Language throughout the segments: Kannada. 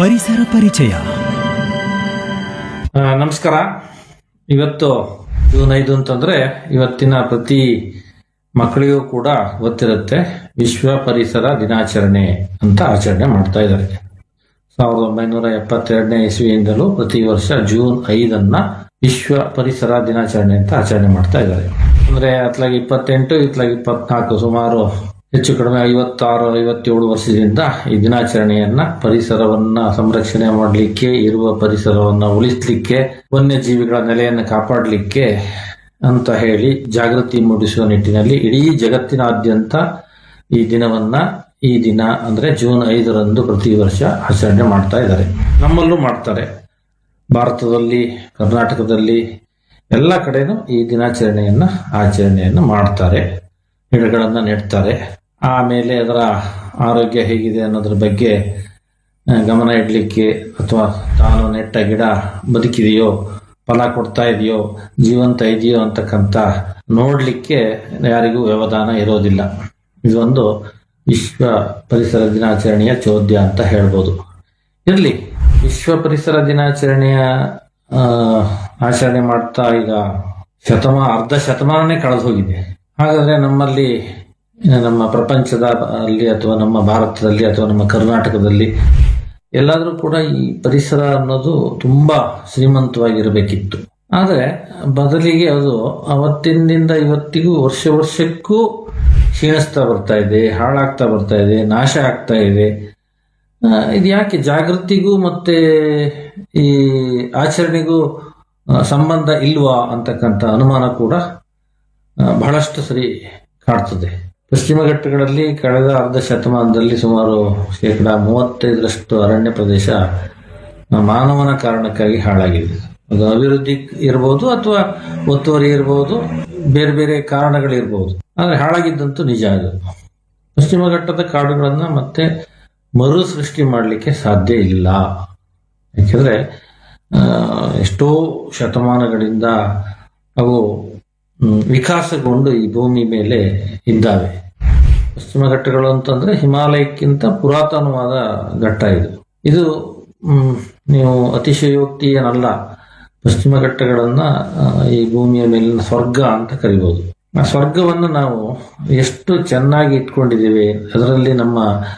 ಪರಿಸರ ಪರಿಚಯ ಆ, ನಮಸ್ಕಾರ ಇವತ್ತು ಜೂನ್ ಐದು ಅಂತಂದ್ರೆ ಇವತ್ತಿನ ಪ್ರತಿ ಮಕ್ಕಳಿಗೂ ಕೂಡ ಗೊತ್ತಿರುತ್ತೆ ವಿಶ್ವ ಪರಿಸರ ದಿನಾಚರಣೆ ಅಂತ ಆಚರಣೆ ಮಾಡ್ತಾ ಇದ್ದಾರೆ ಸಾವಿರದ ಒಂಬೈನೂರ ಎಪ್ಪತ್ತೆರಡನೇ ಇಸ್ವಿಯಿಂದಲೂ ಪ್ರತಿ ವರ್ಷ ಜೂನ್ ಐದನ್ನ ವಿಶ್ವ ಪರಿಸರ ದಿನಾಚರಣೆ ಅಂತ ಆಚರಣೆ ಮಾಡ್ತಾ ಇದ್ದಾರೆ ಅಂದ್ರೆ ಅತ್ಲಾಗ ಇಪ್ಪತ್ತೆಂಟು ಇತ್ಲಾಗ ಇಪ್ಪತ್ನಾಲ್ಕು ಸುಮಾರು ಹೆಚ್ಚು ಕಡಿಮೆ ಐವತ್ತಾರು ಐವತ್ತೇಳು ವರ್ಷದಿಂದ ಈ ದಿನಾಚರಣೆಯನ್ನ ಪರಿಸರವನ್ನ ಸಂರಕ್ಷಣೆ ಮಾಡಲಿಕ್ಕೆ ಇರುವ ಪರಿಸರವನ್ನ ಉಳಿಸ್ಲಿಕ್ಕೆ ವನ್ಯಜೀವಿಗಳ ನೆಲೆಯನ್ನು ಕಾಪಾಡಲಿಕ್ಕೆ ಅಂತ ಹೇಳಿ ಜಾಗೃತಿ ಮೂಡಿಸುವ ನಿಟ್ಟಿನಲ್ಲಿ ಇಡೀ ಜಗತ್ತಿನಾದ್ಯಂತ ಈ ದಿನವನ್ನ ಈ ದಿನ ಅಂದ್ರೆ ಜೂನ್ ಐದರಂದು ಪ್ರತಿ ವರ್ಷ ಆಚರಣೆ ಮಾಡ್ತಾ ಇದ್ದಾರೆ ನಮ್ಮಲ್ಲೂ ಮಾಡ್ತಾರೆ ಭಾರತದಲ್ಲಿ ಕರ್ನಾಟಕದಲ್ಲಿ ಎಲ್ಲ ಕಡೆನೂ ಈ ದಿನಾಚರಣೆಯನ್ನ ಆಚರಣೆಯನ್ನು ಮಾಡ್ತಾರೆ ಗಿಡಗಳನ್ನ ನೆಡ್ತಾರೆ ಆಮೇಲೆ ಅದರ ಆರೋಗ್ಯ ಹೇಗಿದೆ ಅನ್ನೋದ್ರ ಬಗ್ಗೆ ಆ, ಗಮನ ಇಡಲಿಕ್ಕೆ ಅಥವಾ ತಾನು ನೆಟ್ಟ ಗಿಡ ಬದುಕಿದೆಯೋ ಫಲ ಕೊಡ್ತಾ ಇದೆಯೋ ಜೀವಂತ ಇದೆಯೋ ಅಂತಕ್ಕಂಥ ನೋಡ್ಲಿಕ್ಕೆ ಯಾರಿಗೂ ವ್ಯವಧಾನ ಇರೋದಿಲ್ಲ ಇದೊಂದು ವಿಶ್ವ ಪರಿಸರ ದಿನಾಚರಣೆಯ ಚೋದ್ಯ ಅಂತ ಹೇಳ್ಬೋದು ಇರಲಿ ವಿಶ್ವ ಪರಿಸರ ದಿನಾಚರಣೆಯ ಆ, ಆಚರಣೆ ಮಾಡ್ತಾ ಈಗ ಶತಮ ಅರ್ಧ ಶತಮಾನನೇ ಕಳೆದು ಹೋಗಿದೆ ಹಾಗಾದ್ರೆ ನಮ್ಮಲ್ಲಿ ಆ, ನಮ್ಮ ಪ್ರಪಂಚದ ಅಲ್ಲಿ ಅಥವಾ ನಮ್ಮ ಭಾರತದಲ್ಲಿ ಅಥವಾ ನಮ್ಮ ಕರ್ನಾಟಕದಲ್ಲಿ ಎಲ್ಲಾದ್ರೂ ಕೂಡ ಈ ಪರಿಸರ ಅನ್ನೋದು ತುಂಬಾ ಶ್ರೀಮಂತವಾಗಿರಬೇಕಿತ್ತು ಆದರೆ ಬದಲಿಗೆ ಅದು ಅವತ್ತಿನಿಂದ ಇವತ್ತಿಗೂ ವರ್ಷ ವರ್ಷಕ್ಕೂ ಕ್ಷೀಣಿಸ್ತಾ ಬರ್ತಾ ಇದೆ ಹಾಳಾಗ್ತಾ ಬರ್ತಾ ಇದೆ ನಾಶ ಆಗ್ತಾ ಇದೆ ಆ, ಇದು ಯಾಕೆ ಜಾಗೃತಿಗೂ ಮತ್ತೆ ಈ ಆಚರಣೆಗೂ ಆ, ಸಂಬಂಧ ಇಲ್ವಾ ಅಂತಕ್ಕಂಥ ಅನುಮಾನ ಕೂಡ ಆ, ಬಹಳಷ್ಟು ಸರಿ ಕಾಡ್ತದೆ ಪಶ್ಚಿಮ ಘಟ್ಟಗಳಲ್ಲಿ ಕಳೆದ ಅರ್ಧ ಶತಮಾನದಲ್ಲಿ ಸುಮಾರು ಶೇಕಡ ಮೂವತ್ತೈದರಷ್ಟು ಅರಣ್ಯ ಪ್ರದೇಶ ಆ, ಮಾನವನ ಕಾರಣಕ್ಕಾಗಿ ಹಾಳಾಗಿದೆ ಅದು ಅಭಿವೃದ್ಧಿ ಇರಬಹುದು ಅಥವಾ ಒತ್ತುವರಿ ಇರಬಹುದು ಬೇರೆ ಬೇರೆ ಕಾರಣಗಳಿರ್ಬೋದು ಆದರೆ ಹಾಳಾಗಿದ್ದಂತೂ ನಿಜ ಅದು ಪಶ್ಚಿಮ ಘಟ್ಟದ ಕಾಡುಗಳನ್ನ ಮತ್ತೆ ಮರು ಸೃಷ್ಟಿ ಮಾಡಲಿಕ್ಕೆ ಸಾಧ್ಯ ಇಲ್ಲ ಯಾಕೆಂದ್ರೆ ಆ, ಎಷ್ಟೋ ಶತಮಾನಗಳಿಂದ ಅವು ಮ್, ವಿಕಾಸಗೊಂಡು ಈ ಭೂಮಿ ಮೇಲೆ ಇದ್ದಾವೆ ಪಶ್ಚಿಮ ಘಟ್ಟಗಳು ಅಂತಂದ್ರೆ ಹಿಮಾಲಯಕ್ಕಿಂತ ಪುರಾತನವಾದ ಘಟ್ಟ ಇದು ಇದು ಮ್, ನೀವು ಅತಿಶಯೋಕ್ತಿ ಏನಲ್ಲ ಪಶ್ಚಿಮ ಘಟ್ಟಗಳನ್ನ ಆ, ಈ ಭೂಮಿಯ ಮೇಲಿನ ಸ್ವರ್ಗ ಅಂತ ಕರಿಬಹುದು ಆ ಸ್ವರ್ಗವನ್ನು ನಾವು ಎಷ್ಟು ಚೆನ್ನಾಗಿ ಇಟ್ಕೊಂಡಿದ್ದೇವೆ ಅದರಲ್ಲಿ ನಮ್ಮ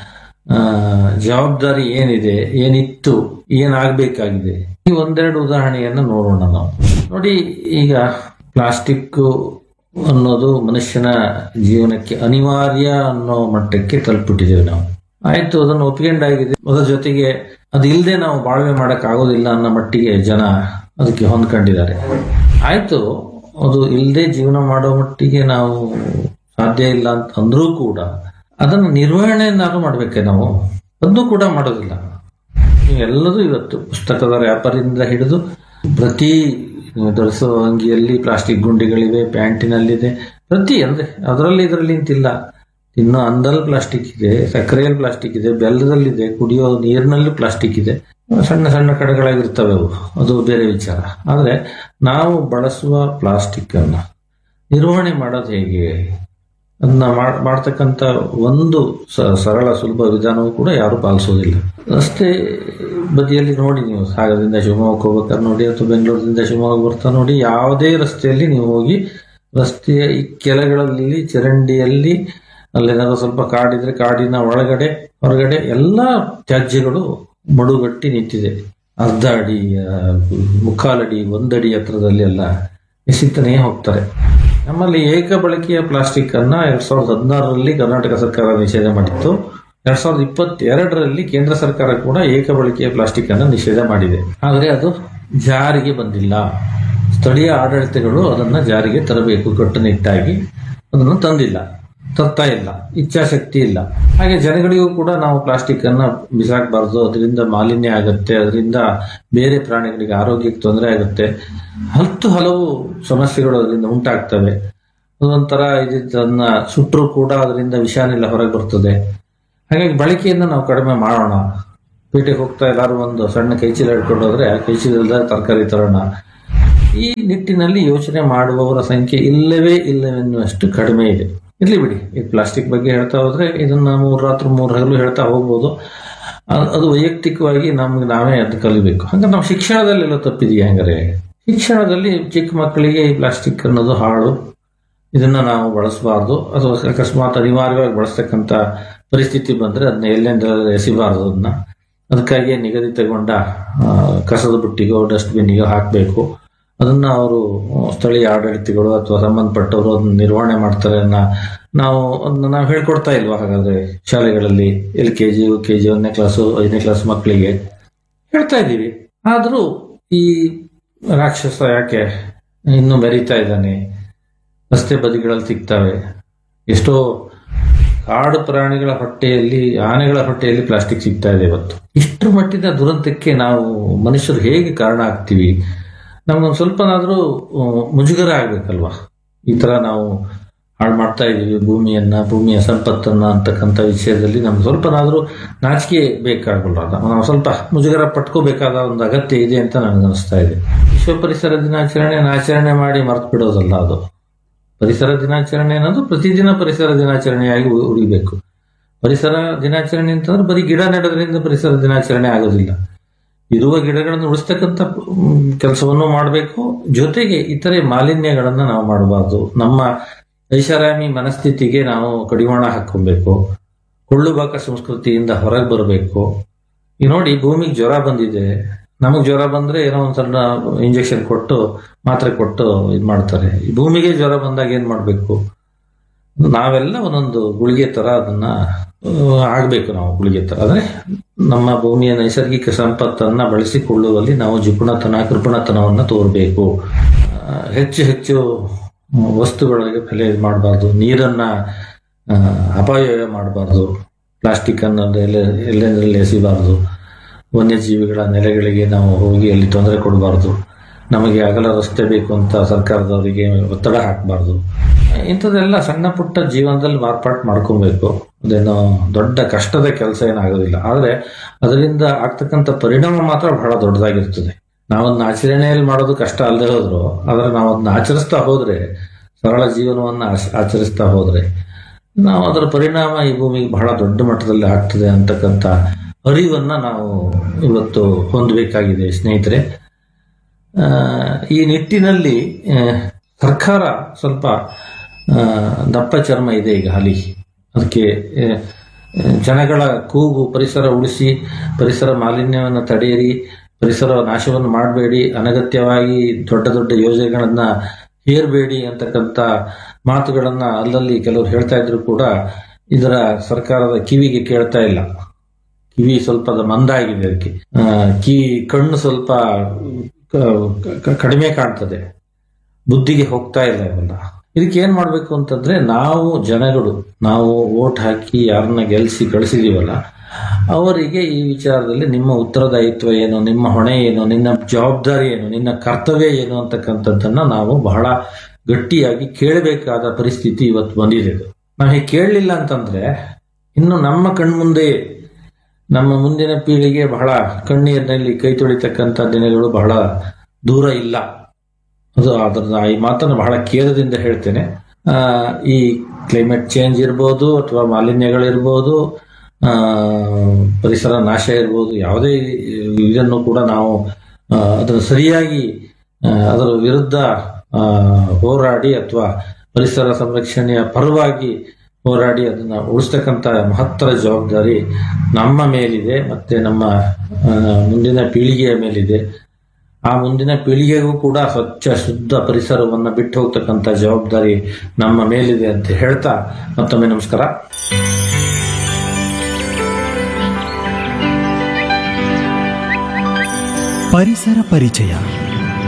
ಆ, ಜವಾಬ್ದಾರಿ ಏನಿದೆ ಏನಿತ್ತು ಏನಾಗಬೇಕಾಗಿದೆ ಈ ಒಂದೆರಡು ಉದಾಹರಣೆಯನ್ನು ನೋಡೋಣ ನಾವು ನೋಡಿ ಈಗ ಪ್ಲಾಸ್ಟಿಕ್ ಅನ್ನೋದು ಮನುಷ್ಯನ ಜೀವನಕ್ಕೆ ಅನಿವಾರ್ಯ ಅನ್ನೋ ಮಟ್ಟಕ್ಕೆ ತಲುಪಿಟ್ಟಿದ್ದೇವೆ ನಾವು ಆಯ್ತು ಅದನ್ನು ಒಪ್ಪಿಕೊಂಡಾಗಿದೆ ಅದರ ಜೊತೆಗೆ ಅದು ಇಲ್ಲದೆ ನಾವು ಬಾಳ್ವೆ ಮಾಡಕ್ ಆಗೋದಿಲ್ಲ ಅನ್ನೋ ಮಟ್ಟಿಗೆ ಜನ ಅದಕ್ಕೆ ಹೊಂದ್ಕೊಂಡಿದ್ದಾರೆ ಆಯ್ತು ಅದು ಇಲ್ಲದೆ ಜೀವನ ಮಾಡೋ ಮಟ್ಟಿಗೆ ನಾವು ಸಾಧ್ಯ ಇಲ್ಲ ಅಂತ ಅಂದ್ರೂ ಕೂಡ ಅದನ್ನು ನಿರ್ವಹಣೆಯನ್ನಾದ್ರೂ ಮಾಡ್ಬೇಕೆ ನಾವು ಅದನ್ನು ಕೂಡ ಮಾಡೋದಿಲ್ಲ ಎಲ್ಲದೂ ಇವತ್ತು ಪುಸ್ತಕದ ವ್ಯಾಪಾರದಿಂದ ಹಿಡಿದು ಪ್ರತಿ ಧರಿಸುವ ಅಂಗಿಯಲ್ಲಿ ಪ್ಲಾಸ್ಟಿಕ್ ಗುಂಡಿಗಳಿವೆ ಪ್ಯಾಂಟಿನಲ್ಲಿದೆ ಪ್ರತಿ ಅಂದ್ರೆ ಅದರಲ್ಲಿ ಇದರಲ್ಲಿ ನಿಂತಿಲ್ಲ ಇನ್ನು ಅಂದಲ್ಲಿ ಪ್ಲಾಸ್ಟಿಕ್ ಇದೆ ಸಕ್ಕರೆಯಲ್ಲಿ ಪ್ಲಾಸ್ಟಿಕ್ ಇದೆ ಬೆಲ್ಲದಲ್ಲಿದೆ ಕುಡಿಯೋ ನೀರಿನಲ್ಲೂ ಪ್ಲಾಸ್ಟಿಕ್ ಇದೆ ಸಣ್ಣ ಸಣ್ಣ ಕಡೆಗಳಾಗಿರ್ತವೆ ಅವು ಅದು ಬೇರೆ ವಿಚಾರ ಆದ್ರೆ ನಾವು ಬಳಸುವ ಪ್ಲಾಸ್ಟಿಕ್ ಅನ್ನ ನಿರ್ವಹಣೆ ಮಾಡೋದು ಹೇಗೆ ಅದನ್ನ ಮಾಡ್- ಮಾಡ್ತಕ್ಕಂಥ ಒಂದು ಸ- ಸರಳ ಸುಲಭ ವಿಧಾನವೂ ಕೂಡ ಯಾರು ಪಾಲಿಸೋದಿಲ್ಲ ರಸ್ತೆ ಬದಿಯಲ್ಲಿ ನೋಡಿ ನೀವು ಸಾಗರದಿಂದ ಶಿವಮೊಗ್ಗಕ್ಕೆ ಹೋಗ್ಬೇಕಾದ್ರೆ ನೋಡಿ ಅಥವಾ ಬೆಂಗಳೂರಿನಿಂದ ಶಿವಮೊಗ್ಗ ಬರ್ತಾ ನೋಡಿ ಯಾವುದೇ ರಸ್ತೆಯಲ್ಲಿ ನೀವು ಹೋಗಿ ರಸ್ತೆಯ ಈ ಕೆಳಗಳಲ್ಲಿ ಚರಂಡಿಯಲ್ಲಿ ಅಲ್ಲೇನಾದ್ರು ಸ್ವಲ್ಪ ಕಾಡಿದ್ರೆ ಕಾಡಿನ ಒಳಗಡೆ ಹೊರಗಡೆ ಎಲ್ಲ ತ್ಯಾಜ್ಯಗಳು ಮಡುಗಟ್ಟಿ ನಿಂತಿದೆ ಅರ್ಧ ಅಡಿ ಆ, ಮುಕ್ಕಾಲಡಿ ಒಂದಡಿ ಎತ್ತರದಲ್ಲಿ ಎಲ್ಲ ಎಸಿತಾನೇ ಹೋಗ್ತಾರೆ ನಮ್ಮಲ್ಲಿ ಏಕ ಬಳಕೆಯ ಪ್ಲಾಸ್ಟಿಕ್ ಅನ್ನ ಎರಡ್ ಸಾವಿರದ ಹದಿನಾರರಲ್ಲಿ ಕರ್ನಾಟಕ ಸರ್ಕಾರ ನಿಷೇಧ ಮಾಡಿತ್ತು ಎರಡ್ ಸಾವಿರದ ಇಪ್ಪತ್ತೆರಡರಲ್ಲಿ ಕೇಂದ್ರ ಸರ್ಕಾರ ಕೂಡ ಏಕ ಬಳಕೆಯ ಪ್ಲಾಸ್ಟಿಕ್ ಅನ್ನು ನಿಷೇಧ ಮಾಡಿದೆ ಆದರೆ ಅದು ಜಾರಿಗೆ ಬಂದಿಲ್ಲ ಸ್ಥಳೀಯ ಆಡಳಿತಗಳು ಅದನ್ನ ಜಾರಿಗೆ ತರಬೇಕು ಕಟ್ಟುನಿಟ್ಟಾಗಿ ಅದನ್ನು ತಂದಿಲ್ಲ ತರ್ತಾ ಇಲ್ಲ ಇಚ್ಛಾಶಕ್ತಿ ಇಲ್ಲ ಹಾಗೆ ಜನಗಳಿಗೂ ಕೂಡ ನಾವು ಪ್ಲಾಸ್ಟಿಕ್ ಅನ್ನ ಬಿಸಾಕಬಾರ್ದು ಅದರಿಂದ ಮಾಲಿನ್ಯ ಆಗುತ್ತೆ ಅದರಿಂದ ಬೇರೆ ಪ್ರಾಣಿಗಳಿಗೆ ಆರೋಗ್ಯಕ್ಕೆ ತೊಂದರೆ ಆಗುತ್ತೆ ಹತ್ತು ಹಲವು ಸಮಸ್ಯೆಗಳು ಅದರಿಂದ ಉಂಟಾಗ್ತವೆ ಅದೊಂಥರ ಇದನ್ನ ಸುಟ್ಟರು ಕೂಡ ಅದರಿಂದ ವಿಷಾನೆಲ್ಲ ಹೊರಗೆ ಬರ್ತದೆ ಹಾಗಾಗಿ ಬಳಕೆಯನ್ನು ನಾವು ಕಡಿಮೆ ಮಾಡೋಣ ಪೇಟೆಗೆ ಹೋಗ್ತಾ ಎಲ್ಲರೂ ಒಂದು ಸಣ್ಣ ಕೈಚೀಲ ಹಿಡ್ಕೊಂಡು ಹೋದ್ರೆ ಆ ಕೈಚೀಲದ ತರಕಾರಿ ತರೋಣ ಈ ನಿಟ್ಟಿನಲ್ಲಿ ಯೋಚನೆ ಮಾಡುವವರ ಸಂಖ್ಯೆ ಇಲ್ಲವೇ ಇಲ್ಲವೆನ್ನುವಷ್ಟು ಕಡಿಮೆ ಇದೆ ಇರ್ಲಿ ಬಿಡಿ ಈ ಪ್ಲಾಸ್ಟಿಕ್ ಬಗ್ಗೆ ಹೇಳ್ತಾ ಹೋದ್ರೆ ಇದನ್ನ ಮೂರು ರಾತ್ರಿ ಮೂರು ಹಗಲು ಹೇಳ್ತಾ ಹೋಗ್ಬೋದು ಅ- ಅದು ವೈಯಕ್ತಿಕವಾಗಿ ನಮ್ಗೆ ನಾವೇ ಅದು ಕಲಿಬೇಕು ಹಂಗ ನಾವು ಶಿಕ್ಷಣದಲ್ಲೆಲ್ಲ ತಪ್ಪಿದೀಯ ಹಂಗಾರೆ ಶಿಕ್ಷಣದಲ್ಲಿ ಚಿಕ್ಕ ಮಕ್ಕಳಿಗೆ ಈ ಪ್ಲಾಸ್ಟಿಕ್ ಅನ್ನೋದು ಹಾಳು ಇದನ್ನ ನಾವು ಬಳಸಬಾರ್ದು ಅಥವಾ ಅಕಸ್ಮಾತ್ ಅನಿವಾರ್ಯವಾಗಿ ಬಳಸ್ತಕ್ಕಂಥ ಪರಿಸ್ಥಿತಿ ಬಂದ್ರೆ ಅದನ್ನ ಎಲ್ಲೆಂದ ಎಸಿಬಾರ್ದು ಅದನ್ನ ಅದಕ್ಕಾಗಿ ನಿಗದಿತಗೊಂಡ ಆ, ಕಸದ ಬುಟ್ಟಿಗೋ ಡಸ್ಟ್ಬಿನ್ನಿಗೋ ಹಾಕಬೇಕು ಅದನ್ನ ಅವರು ಸ್ಥಳೀಯ ಆಡಳಿತಗಳು ಅಥವಾ ಸಂಬಂಧಪಟ್ಟವರು ಅದನ್ನ ನಿರ್ವಹಣೆ ಮಾಡ್ತಾರೆ ಅನ್ನೋ ನಾವು ಅದನ್ನ ನಾವು ಹೇಳ್ಕೊಡ್ತಾ ಇಲ್ವಾ ಹಾಗಾದ್ರೆ ಶಾಲೆಗಳಲ್ಲಿ L K G U K G ಒಂದನೇ ಕ್ಲಾಸು ಐದನೇ ಕ್ಲಾಸ್ ಮಕ್ಕಳಿಗೆ ಹೇಳ್ತಾ ಇದ್ದೀವಿ ಆದರೂ ಈ ರಾಕ್ಷಸ ಯಾಕೆ ಇನ್ನೂ ಮೆರೀತಾ ಇದ್ದಾನೆ ರಸ್ತೆ ಬದಿಗಳಲ್ಲಿ ಸಿಗ್ತವೆ ಎಷ್ಟೋ ಕಾಡು ಪ್ರಾಣಿಗಳ ಹೊಟ್ಟೆಯಲ್ಲಿ ಆನೆಗಳ ಹೊಟ್ಟೆಯಲ್ಲಿ ಪ್ಲಾಸ್ಟಿಕ್ ಸಿಗ್ತಾ ಇದೆ ಇವತ್ತು ಇಷ್ಟರ ಮಟ್ಟಿನ ದುರಂತಕ್ಕೆ ನಾವು ಮನುಷ್ಯರು ಹೇಗೆ ಕಾರಣ ಆಗ್ತೀವಿ ನಮ್ಗೊಂದು ಸ್ವಲ್ಪನಾದ್ರೂ ಆ, ಮುಜುಗರ ಆಗ್ಬೇಕಲ್ವಾ ಈ ತರ ನಾವು ಹಾಳು ಮಾಡ್ತಾ ಇದೀವಿ ಭೂಮಿಯನ್ನ ಭೂಮಿಯ ಸಂಪತ್ತನ್ನ ಅಂತಕ್ಕಂಥ ವಿಷಯದಲ್ಲಿ ನಮ್ಗೆ ಸ್ವಲ್ಪನಾದ್ರೂ ನಾಚಿಕೆ ಬೇಕಾಗಲ್ಲ ನಾವು ಸ್ವಲ್ಪ ಮುಜುಗರ ಪಟ್ಕೋಬೇಕಾದ ಒಂದು ಅಗತ್ಯ ಇದೆ ಅಂತ ನನಗೆ ಅನಿಸ್ತಾ ಇದೆ ವಿಶ್ವ ಪರಿಸರ ದಿನಾಚರಣೆ ಆಚರಣೆ ಮಾಡಿ ಮರ್ತು ಬಿಡೋದಲ್ಲ ಅದು ಪರಿಸರ ದಿನಾಚರಣೆ ಅನ್ನೋದು ಪ್ರತಿದಿನ ಪರಿಸರ ದಿನಾಚರಣೆಯಾಗಿ ಉ- ಉಳಿಬೇಕು ಪರಿಸರ ದಿನಾಚರಣೆ ಅಂತಂದ್ರೆ ಬರೀ ಗಿಡ ನೆಡೋದ್ರಿಂದ ಪರಿಸರ ದಿನಾಚರಣೆ ಆಗೋದಿಲ್ಲ ಇರುವ ಗಿಡಗಳನ್ನು ಉಳಿಸ್ತಕ್ಕಂಥ ಕೆಲಸವನ್ನು ಮಾಡಬೇಕು ಜೊತೆಗೆ ಇತರೆ ಮಾಲಿನ್ಯಗಳನ್ನ ನಾವು ಮಾಡಬಾರ್ದು ನಮ್ಮ ಐಷಾರಾಮಿ ಮನಸ್ಥಿತಿಗೆ ನಾವು ಕಡಿವಾಣ ಹಾಕೊಬೇಕು ಕೊಳ್ಳುಬಾಕ ಸಂಸ್ಕೃತಿಯಿಂದ ಹೊರಗೆ ಬರಬೇಕು ಈಗ ನೋಡಿ ಭೂಮಿಗೆ ಜ್ವರ ಬಂದಿದೆ ನಮಗ್ ಜ್ವರ ಬಂದ್ರೆ ಏನೋ ಒಂದ್ ಸಣ್ಣ ಇಂಜೆಕ್ಷನ್ ಕೊಟ್ಟು ಮಾತ್ರೆ ಕೊಟ್ಟು ಇದ್ ಮಾಡ್ತಾರೆ ಈ ಭೂಮಿಗೆ ಜ್ವರ ಬಂದಾಗ ಏನ್ ಮಾಡ್ಬೇಕು ನಾವೆಲ್ಲ ಒಂದೊಂದು ಗುಳಿಗೆ ತರ ಅದನ್ನ ಆ, ಆಗ್ಬೇಕು ನಾವು ಗುಳಿಗೆ ತರ ಅಂದ್ರೆ ನಮ್ಮ ಭೂಮಿಯ ನೈಸರ್ಗಿಕ ಸಂಪತ್ತನ್ನ ಬಳಸಿಕೊಳ್ಳುವಲ್ಲಿ ನಾವು ಜಿಪುಣತನ ಕೃಪಣತನವನ್ನ ತೋರಬೇಕು ಆ, ಹೆಚ್ಚು ಹೆಚ್ಚು ವಸ್ತುಗಳಿಗೆ ಬೆಲೆ ಮಾಡಬಾರ್ದು ನೀರನ್ನ ಆ, ಅಪವ್ಯಯ ಮಾಡಬಾರ್ದು ಪ್ಲಾಸ್ಟಿಕ್ ಅನ್ನು ಎಲ್ಲ ಎಲ್ಲೆಂದರಲ್ಲಿ ಎಸಿಬಾರ್ದು ವನ್ಯಜೀವಿಗಳ ನೆಲೆಗಳಿಗೆ ನಾವು ಹೋಗಿ ಅಲ್ಲಿ ತೊಂದರೆ ಕೊಡಬಾರ್ದು ನಮಗೆ ಅಗಲ ರಸ್ತೆ ಬೇಕು ಅಂತ ಸರ್ಕಾರದವರಿಗೆ ಒತ್ತಡ ಹಾಕಬಾರ್ದು ಇಂಥದ್ದೆಲ್ಲ ಸಣ್ಣ ಪುಟ್ಟ ಜೀವನದಲ್ಲಿ ಮಾರ್ಪಾಟ್ ಮಾಡ್ಕೊಬೇಕು ಅದೇನೋ ದೊಡ್ಡ ಕಷ್ಟದ ಕೆಲಸ ಏನಾಗೋದಿಲ್ಲ ಆದರೆ ಅದರಿಂದ ಆಗ್ತಕ್ಕಂಥ ಪರಿಣಾಮ ಮಾತ್ರ ಬಹಳ ದೊಡ್ಡದಾಗಿರ್ತದೆ ನಾವದನ್ನ ಆಚರಣೆಯಲ್ಲಿ ಮಾಡೋದು ಕಷ್ಟ ಅಲ್ಲದೆ ಹೋದ್ರು ಆದರೆ ನಾವು ಅದನ್ನ ಆಚರಿಸ್ತಾ ಹೋದ್ರೆ ಸರಳ ಜೀವನವನ್ನ ಆಚ- ಆಚರಿಸ್ತಾ ಹೋದ್ರೆ ನಾವು ಅದರ ಪರಿಣಾಮ ಈ ಭೂಮಿಗೆ ಬಹಳ ದೊಡ್ಡ ಮಟ್ಟದಲ್ಲಿ ಆಗ್ತದೆ ಅಂತಕ್ಕಂಥ ಅರಿವನ್ನ ನಾವು ಇವತ್ತು ಹೊಂದಬೇಕಾಗಿದೆ ಸ್ನೇಹಿತರೆ ಆ, ಈ ನಿಟ್ಟಿನಲ್ಲಿ ಆ, ಸರ್ಕಾರ ಸ್ವಲ್ಪ ಆ, ದಪ್ಪ ಚರ್ಮ ಇದೆ ಈಗ ಹಾಲಿ ಅದಕ್ಕೆ ಆ, ಜನಗಳ ಕೂಗು ಪರಿಸರ ಉಳಿಸಿ ಪರಿಸರ ಮಾಲಿನ್ಯವನ್ನು ತಡೆಯಿರಿ ಪರಿಸರ ನಾಶವನ್ನು ಮಾಡಬೇಡಿ ಅನಗತ್ಯವಾಗಿ ದೊಡ್ಡ ದೊಡ್ಡ ಯೋಜನೆಗಳನ್ನ ಹೇರಬೇಡಿ ಅಂತಕ್ಕಂಥ ಮಾತುಗಳನ್ನ ಅಲ್ಲಲ್ಲಿ ಕೆಲವರು ಹೇಳ್ತಾ ಇದ್ರು ಕೂಡ ಇದರ ಸರ್ಕಾರದ ಕಿವಿಗೆ ಕೇಳ್ತಾ ಇಲ್ಲ ಕಿವಿ ಸ್ವಲ್ಪ ಅದು ಮಂದಾಗಿದೆ ಅದಕ್ಕೆ ಆ, ಕಿ ಕಣ್ಣು ಸ್ವಲ್ಪ ಕ- ಕ- ಕಡಿಮೆ ಕಾಣ್ತದೆ ಬುದ್ಧಿಗೆ ಹೋಗ್ತಾ ಇಲ್ಲ ಇವೆಲ್ಲ ಇದಕ್ಕೆ ಏನ್ ಮಾಡ್ಬೇಕು ಅಂತಂದ್ರೆ ನಾವು ಜನಗಳು ನಾವು ವೋಟ್ ಹಾಕಿ ಯಾರನ್ನ ಗೆಲ್ಸಿ ಕಳಿಸಿದೀವಲ್ಲ ಅವರಿಗೆ ಈ ವಿಚಾರದಲ್ಲಿ ನಿಮ್ಮ ಉತ್ತರದಾಯಿತ್ವ ಏನು ನಿಮ್ಮ ಹೊಣೆ ಏನು ನಿನ್ನ ಜವಾಬ್ದಾರಿ ಏನು ನಿನ್ನ ಕರ್ತವ್ಯ ಏನು ಅಂತಕ್ಕಂಥದ್ದನ್ನ ನಾವು ಬಹಳ ಗಟ್ಟಿಯಾಗಿ ಕೇಳಬೇಕಾದ ಪರಿಸ್ಥಿತಿ ಇವತ್ತು ಬಂದಿದೆ ಇದು. ನಾವು ಹೀಗೆ ಕೇಳಲಿಲ್ಲ ಅಂತಂದ್ರೆ ಇನ್ನು ನಮ್ಮ ಕಣ್ಮುಂದೆ ನಮ್ಮ ಮುಂದಿನ ಪೀಳಿಗೆ ಬಹಳ ಕಣ್ಣೀರಿನಲ್ಲಿ ಕೈ ತೊಳಿತಕ್ಕಂಥ ದಿನಗಳು ಬಹಳ ದೂರ ಇಲ್ಲ ಅದು ಅದ್ರ ಈ ಮಾತನ್ನು ಬಹಳ ಖೇದದಿಂದ ಹೇಳ್ತೇನೆ ಆ, ಈ ಕ್ಲೈಮೇಟ್ ಚೇಂಜ್ ಇರ್ಬೋದು ಅಥವಾ ಮಾಲಿನ್ಯಗಳಿರ್ಬೋದು ಆ, ಪರಿಸರ ನಾಶ ಇರ್ಬೋದು ಯಾವುದೇ ಇದನ್ನು ಕೂಡ ನಾವು ಆ, ಅದನ್ನು ಸರಿಯಾಗಿ ಆ, ಅದರ ವಿರುದ್ಧ ಆ, ಹೋರಾಡಿ ಅಥವಾ ಪರಿಸರ ಸಂರಕ್ಷಣೆಯ ಪರವಾಗಿ ಹೋರಾಡಿ ಅದನ್ನ ಉಳಿಸ್ತಕ್ಕಂಥ ಮಹತ್ತರ ಜವಾಬ್ದಾರಿ ನಮ್ಮ ಮೇಲಿದೆ ಮತ್ತೆ ನಮ್ಮ ಆ, ಮುಂದಿನ ಪೀಳಿಗೆಯ ಮೇಲಿದೆ ಆ ಮುಂದಿನ ಪೀಳಿಗೆಗೂ ಕೂಡ ಸ್ವಚ್ಛ ಶುದ್ಧ ಪರಿಸರವನ್ನ ಬಿಟ್ಟು ಹೋಗ್ತಕ್ಕಂಥ ಜವಾಬ್ದಾರಿ ನಮ್ಮ ಮೇಲಿದೆ ಅಂತ ಹೇಳ್ತಾ ಮತ್ತೊಮ್ಮೆ ನಮಸ್ಕಾರ ಪರಿಸರ ಪರಿಚಯ